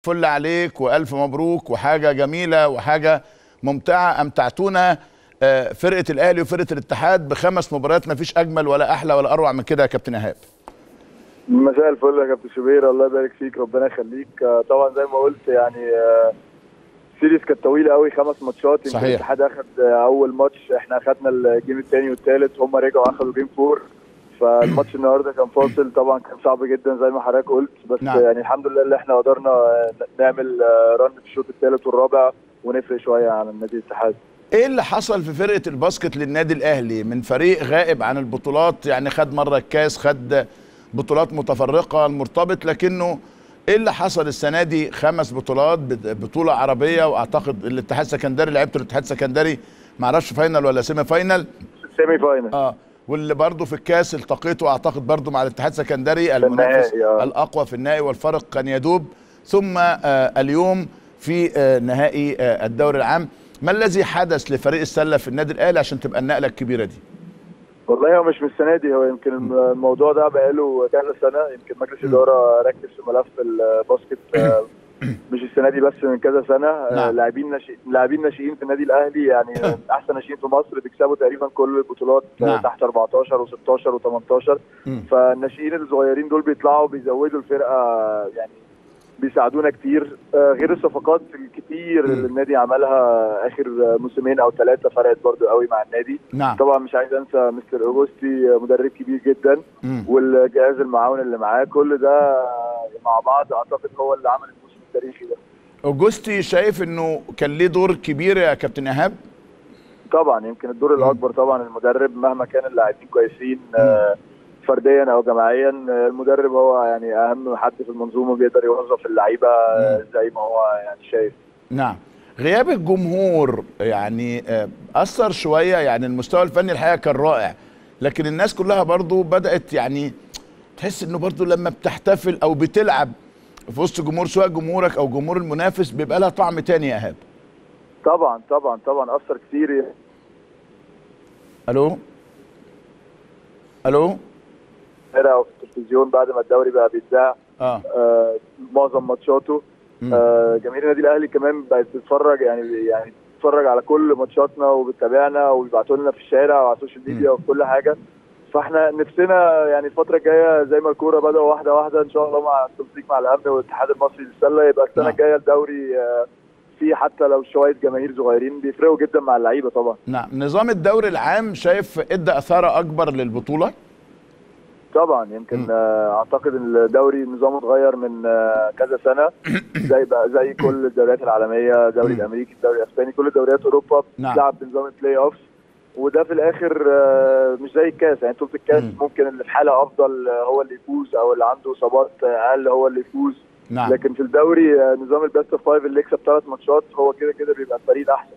فل عليك والف مبروك وحاجه جميله وحاجه ممتعه امتعتونا آه، فرقه الاهلي وفرقه الاتحاد بخمس مباريات ما فيش اجمل ولا احلى ولا اروع من كده يا كابتن ايهاب مساء الفل يا كابتن شوبير الله يبارك فيك ربنا يخليك آه، طبعا زي ما قلت يعني آه، سيريز كانت طويله قوي خمس ماتشات يمكن صحيح. الاتحاد اخد آه، اول ماتش احنا اخدنا الجيم الثاني والثالث هم رجعوا اخدوا جيم فور فالماتش النهارده كان فاصل طبعا كان صعب جدا زي ما حضرتك قلت بس نعم. يعني الحمد لله اللي احنا قدرنا آه، نعمل آه، رن في الشوط الثالث والرابع ونفرق شويه عن النادي الاتحاد ايه اللي حصل في فرقه الباسكت للنادي الاهلي من فريق غائب عن البطولات يعني خد مره الكاس خد بطولات متفرقه المرتبط لكنه ايه اللي حصل السنه دي خمس بطولات بت- بطوله عربيه واعتقد الاتحاد السكندري لعبته الاتحاد السكندري معرفش فاينل ولا سيمي فاينل سيمي فاينل اه واللي برضه في الكاس التقيته اعتقد برضه مع الاتحاد السكندري المنافس النهائي، آه. الاقوى في النهائي والفرق كان يدوب ثم آه اليوم في آه نهائي آه الدوري العام ما الذي حدث لفريق السله في النادي الاهلي عشان تبقى النقله الكبيره دي والله هو مش من السنه دي هو يمكن الموضوع ده بقاله كذا سنه يمكن مجلس الاداره ركز في ملف الباسكت آه، مش السنه دي بس من كذا سنه آه، نعم. لاعبين ناشئين لاعبين ناشئين في النادي الاهلي يعني من احسن ناشئين في مصر بيكسبوا تقريبا كل البطولات آه، نعم. تحت 14 و16 و18 مم. فالناشئين الصغيرين دول بيطلعوا بيزودوا الفرقه يعني بيساعدونا كتير آه، غير الصفقات الكتير مم. اللي النادي عملها اخر موسمين او ثلاثه فرقت برضو قوي مع النادي نعم طبعا مش عايز انسى مستر اوجوستي مدرب كبير جدا مم. والجهاز المعاون اللي معاه كل ده مع بعض اعتقد هو اللي عمل الموسم التاريخي ده اوجوستي شايف انه كان ليه دور كبير يا كابتن ايهاب طبعا يمكن الدور الاكبر طبعا المدرب مهما كان اللاعبين كويسين آه، فرديا او جماعيا آه، المدرب هو يعني اهم حد في المنظومه بيقدر يوظف اللعيبه آه، زي ما هو يعني شايف نعم غياب الجمهور يعني آه، اثر شويه يعني المستوى الفني الحقيقه كان رائع لكن الناس كلها برضو بدات يعني تحس انه برضو لما بتحتفل او بتلعب في وسط جمهور سواء جمهورك او جمهور المنافس بيبقى لها طعم تاني يا ايهاب طبعا طبعا طبعا اثر كتير الو الو هنا في التلفزيون بعد ما الدوري بقى بيتذاع اه آه، معظم ماتشاته مم. آه، جماهير النادي الاهلي كمان بقت تتفرج يعني يعني تتفرج على كل ماتشاتنا وبتتابعنا وبيبعتوا لنا في الشارع وعلى السوشيال ميديا وفي كل حاجه فاحنا نفسنا يعني الفتره الجايه زي ما الكوره بدأوا واحده واحده ان شاء الله مع التنسيق مع الامن والاتحاد المصري للسله يبقى السنه نعم. الجايه الدوري آه، فيه حتى لو شويه جماهير صغيرين بيفرقوا جدا مع اللعيبه طبعا نعم نظام الدوري العام شايف ادى اثاره اكبر للبطوله طبعا يمكن آه، اعتقد ان الدوري نظامه اتغير من آه، كذا سنه زي بقى زي كل الدوريات العالميه الدوري مم. الامريكي الدوري الاسباني كل دوريات اوروبا نعم. بتلعب بنظام البلاي اوفز وده في الاخر آه، مش زي الكاس يعني بطوله الكاس مم. ممكن اللي في حاله افضل آه، هو اللي يفوز او اللي عنده اصابات آه، اقل هو اللي يفوز نعم لكن في الدوري آه، نظام البيست اوف فايف اللي يكسب ثلاث ماتشات هو كده كده بيبقى الفريق الاحسن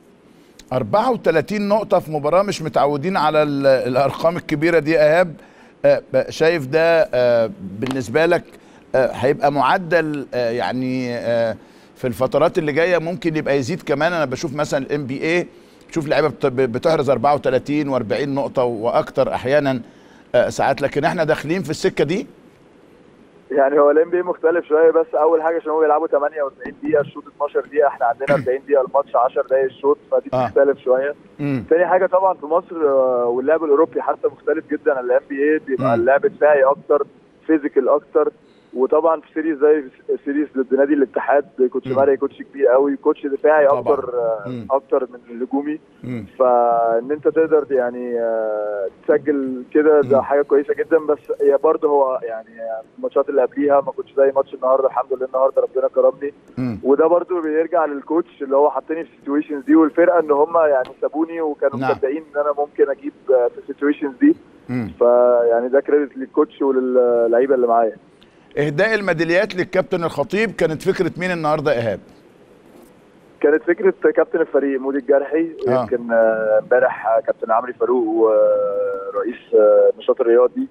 34 نقطة في مباراة مش متعودين على ال- الأرقام الكبيرة دي يا إيهاب آه، ب- شايف ده آه، بالنسبة لك آه، هيبقى معدل آه، يعني آه، في الفترات اللي جاية ممكن يبقى يزيد كمان أنا بشوف مثلا الام بي اي بشوف لعيبة بت- بتحرز 34 و40 نقطة وأكتر أحيانا آه، ساعات لكن احنا داخلين في السكة دي يعني هو الام بي مختلف شويه بس اول حاجه عشان هم بيلعبوا 48 دقيقه الشوط 12 دقيقه احنا عندنا 40 دقيقه الماتش 10 دقائق الشوط فدي آه. بتختلف شويه مم. تاني حاجه طبعا في مصر آه، واللعب الاوروبي حتى مختلف جدا عن الام بي اي بيبقى مم. اللعب دفاعي اكتر فيزيكال اكتر وطبعا في سيريز زي سيريز ضد نادي الاتحاد كوتش مم. ماري كوتش كبير قوي كوتش دفاعي طبعاً. اكتر آه، مم. اكتر من الهجومي مم. فان انت تقدر يعني آه، تسجل كده مم. ده حاجه كويسه جدا بس هي برضه هو يعني الماتشات اللي قبليها ما كنتش زي ماتش النهارده الحمد لله النهارده ربنا كرمني مم. وده برضه بيرجع للكوتش اللي هو حطني في السيتويشنز دي والفرقه ان هم يعني سابوني وكانوا نعم. مصدقين ان انا ممكن اجيب آه، في السيتويشنز دي مم. فيعني ده كريدت للكوتش وللعيبه اللي معايا إهداء الميداليات للكابتن الخطيب كانت فكرة مين النهاردة يا إيهاب؟ كانت فكره كابتن الفريق مودي الجرحي آه. ويمكن آه، امبارح آه، كابتن عمرو فاروق ورئيس آه، النشاط الرياضي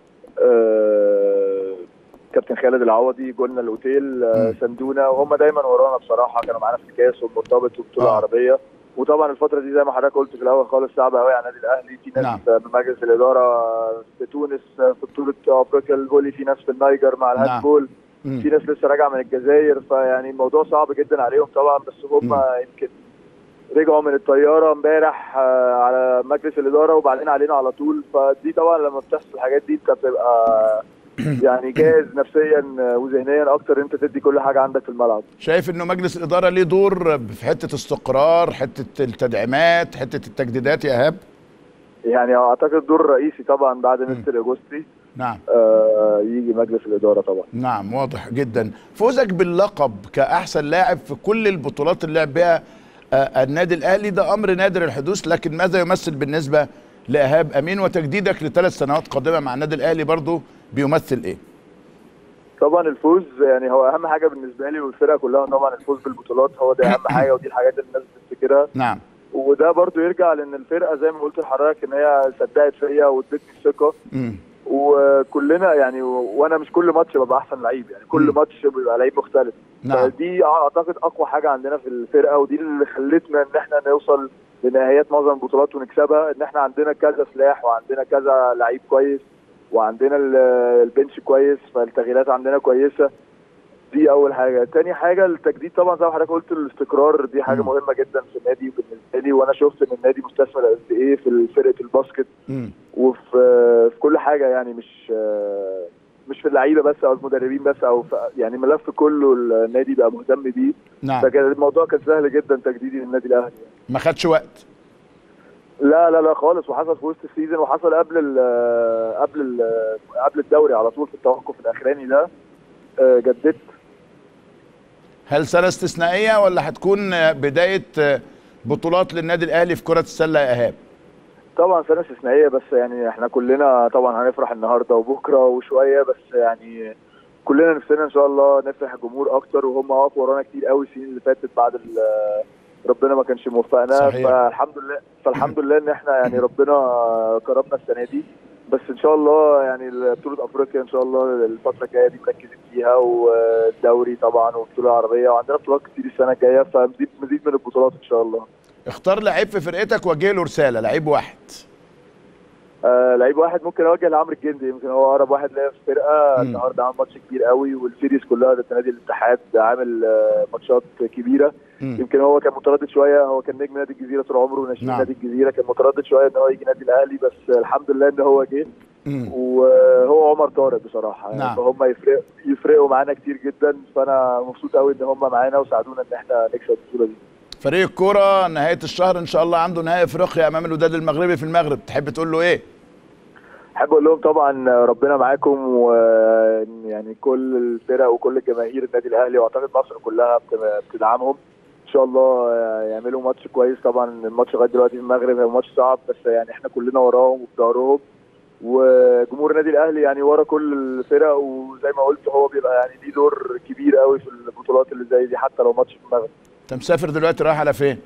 آه، كابتن خالد العوضي جولنا الاوتيل آه، مم. سندونا وهم دايما ورانا بصراحه كانوا معانا في الكاس والمرتبط وبطوله آه. عربيه وطبعا الفتره دي زي ما حضرتك قلت في الاول خالص صعبه قوي على النادي الاهلي في ناس نعم. من مجلس الاداره في تونس في بطوله افريقيا الفولي في ناس في النيجر مع نعم. الهاندبول مم. في ناس لسه راجعه من الجزائر فيعني الموضوع صعب جدا عليهم طبعا بس هم مم. يمكن رجعوا من الطياره امبارح آه، على مجلس الاداره وبعدين علينا على طول فدي طبعا لما بتحصل الحاجات دي انت بتبقى يعني جاهز نفسيا وذهنيا اكتر انت تدي كل حاجه عندك في الملعب شايف انه مجلس الاداره ليه دور في حته استقرار حته التدعيمات حته التجديدات يا ايهاب يعني اعتقد دور رئيسي طبعا بعد مستر اجوستي نعم آه يجي مجلس الاداره طبعا نعم واضح جدا فوزك باللقب كاحسن لاعب في كل البطولات اللي لعب بها آه، النادي الاهلي ده امر نادر الحدوث لكن ماذا يمثل بالنسبه لايهاب امين وتجديدك لثلاث سنوات قادمه مع النادي الاهلي برضو بيمثل ايه طبعا الفوز يعني هو اهم حاجه بالنسبه لي والفرقه كلها طبعا الفوز بالبطولات هو ده اهم حاجه ودي الحاجات اللي الناس بتفتكرها نعم وده برضو يرجع لان الفرقه زي ما قلت لحضرتك ان هي صدقت فيا وادتني الثقه مم. وكلنا يعني و- وانا مش كل ماتش ببقى احسن لعيب يعني كل مم. ماتش بيبقى لعيب مختلف نعم فدي اعتقد اقوى حاجه عندنا في الفرقه ودي اللي خلتنا ان احنا نوصل لنهايات معظم البطولات ونكسبها ان احنا عندنا كذا سلاح وعندنا كذا لعيب كويس وعندنا ال- البنش كويس فالتغييرات عندنا كويسه دي اول حاجه تاني حاجه التجديد طبعا زي ما حضرتك قلت الاستقرار دي حاجه مم. مهمه جدا في النادي بالنسبه لي وانا شفت ان النادي مستثمر قد ايه في فرقه الباسكت مم. وفي في كل حاجه يعني مش مش في اللعيبه بس او المدربين بس او في يعني ملف كله النادي بقى مهتم بيه نعم فكان الموضوع كان سهل جدا تجديدي للنادي الاهلي ما خدش وقت لا لا لا خالص وحصل في وسط السيزون وحصل قبل ال قبل ال قبل الدوري على طول في التوقف الاخراني ده آه، جددت هل سنه استثنائيه ولا هتكون آه، بدايه آه، بطولات للنادي الاهلي في كره السله يا ايهاب طبعا سنه استثنائيه بس يعني احنا كلنا طبعا هنفرح النهارده وبكره وشويه بس يعني كلنا نفسنا ان شاء الله نفرح الجمهور اكتر وهم وقفوا ورانا كتير قوي السنين اللي فاتت بعد ال- ربنا ما كانش موفقنا صحيح. فالحمد لله فالحمد لله ان احنا يعني ربنا كرمنا السنه دي بس ان شاء الله يعني بطوله افريقيا ان شاء الله الفتره الجايه دي مركزين فيها والدوري طبعا والبطوله العربيه وعندنا بطولات كتير السنه الجايه فمزيد مزيد من البطولات ان شاء الله اختار لعيب في فرقتك وجه له رساله لعيب واحد آه لعيب واحد ممكن اوجه لعمرو الجندي يمكن هو اقرب واحد ليا في الفرقه مم. النهارده عامل ماتش كبير قوي والسيريز كلها ضد نادي الاتحاد عامل آه ماتشات كبيره مم. يمكن هو كان متردد شويه هو كان نجم نادي الجزيره طول عمره وناشئين نعم. نادي الجزيره كان متردد شويه ان هو يجي نادي الاهلي بس الحمد لله ان هو جه مم. وهو عمر طارق بصراحه يعني نعم. فهم يفرق يفرقوا معانا كتير جدا فانا مبسوط قوي ان هم معانا وساعدونا ان احنا نكسب البطوله دي فريق الكوره نهايه الشهر ان شاء الله عنده نهائي افريقيا امام الوداد المغربي في المغرب تحب تقول له ايه احب اقول لهم طبعا ربنا معاكم ويعني كل الفرق وكل الجماهير النادي الاهلي واعتقد مصر كلها بت- بتدعمهم ان شاء الله يعملوا ماتش كويس طبعا الماتش لغايه دلوقتي في المغرب هو ماتش صعب بس يعني احنا كلنا وراهم وفي ظهرهم وجمهور النادي الاهلي يعني ورا كل الفرق وزي ما قلت هو بيبقى يعني ليه دور كبير قوي في البطولات اللي زي دي حتى لو ماتش في المغرب انت مسافر دلوقتي رايح على فين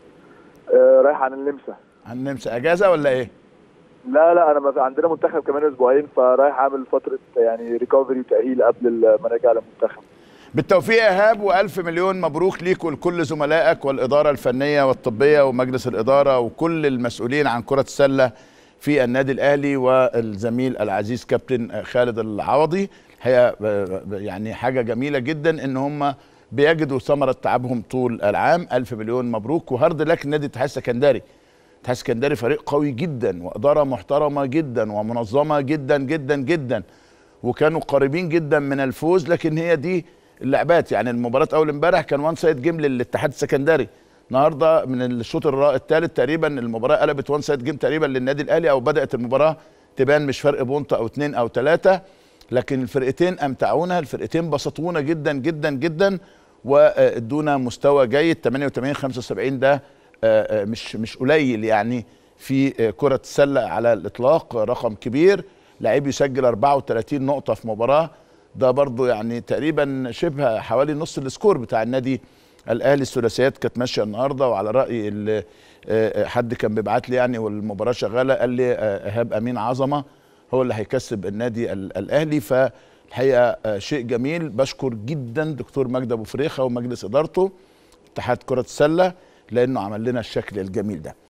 آه، رايح عن النمسا هنمسى اجازه ولا ايه لا لا انا ما- عندنا منتخب كمان اسبوعين فرايح اعمل فتره يعني ريكفري وتاهيل قبل ال- ما نرجع للمنتخب بالتوفيق يا ايهاب والف مليون مبروك ليك ولكل زملائك والاداره الفنيه والطبيه ومجلس الاداره وكل المسؤولين عن كره السله في النادي الاهلي والزميل العزيز كابتن خالد العوضي هي يعني حاجه جميله جدا ان هم بيجدوا ثمره تعبهم طول العام الف مليون مبروك وهارد لك نادي الاتحاد السكندري الاتحاد السكندري فريق قوي جدا واداره محترمه جدا ومنظمه جدا جدا جدا وكانوا قريبين جدا من الفوز لكن هي دي اللعبات يعني المباراه اول امبارح كان وان سايد جيم للاتحاد السكندري النهارده من الشوط الرا- الثالث تقريبا المباراه قلبت وان سايد جيم تقريبا للنادي الاهلي او بدات المباراه تبان مش فرق بونت او اتنين او ثلاثه لكن الفرقتين امتعونا الفرقتين بسطونا جدا جدا جدا وادونا مستوى جيد 88 75 ده آه، آه، مش مش قليل يعني في آه، كرة السلة على الإطلاق رقم كبير لعيب يسجل 34 نقطة في مباراة ده برضو يعني تقريبا شبه حوالي نص السكور بتاع النادي الأهلي الثلاثيات كانت ماشية النهاردة وعلى رأي ال- آه، آه، حد كان بيبعت لي يعني والمباراة شغالة قال لي آه، إيهاب أمين عظمة هو اللي هيكسب النادي ال- الأهلي فالحقيقة آه، شيء جميل بشكر جدا دكتور مجدي أبو فريخة ومجلس إدارته اتحاد كرة السلة لأنه عمل لنا الشكل الجميل ده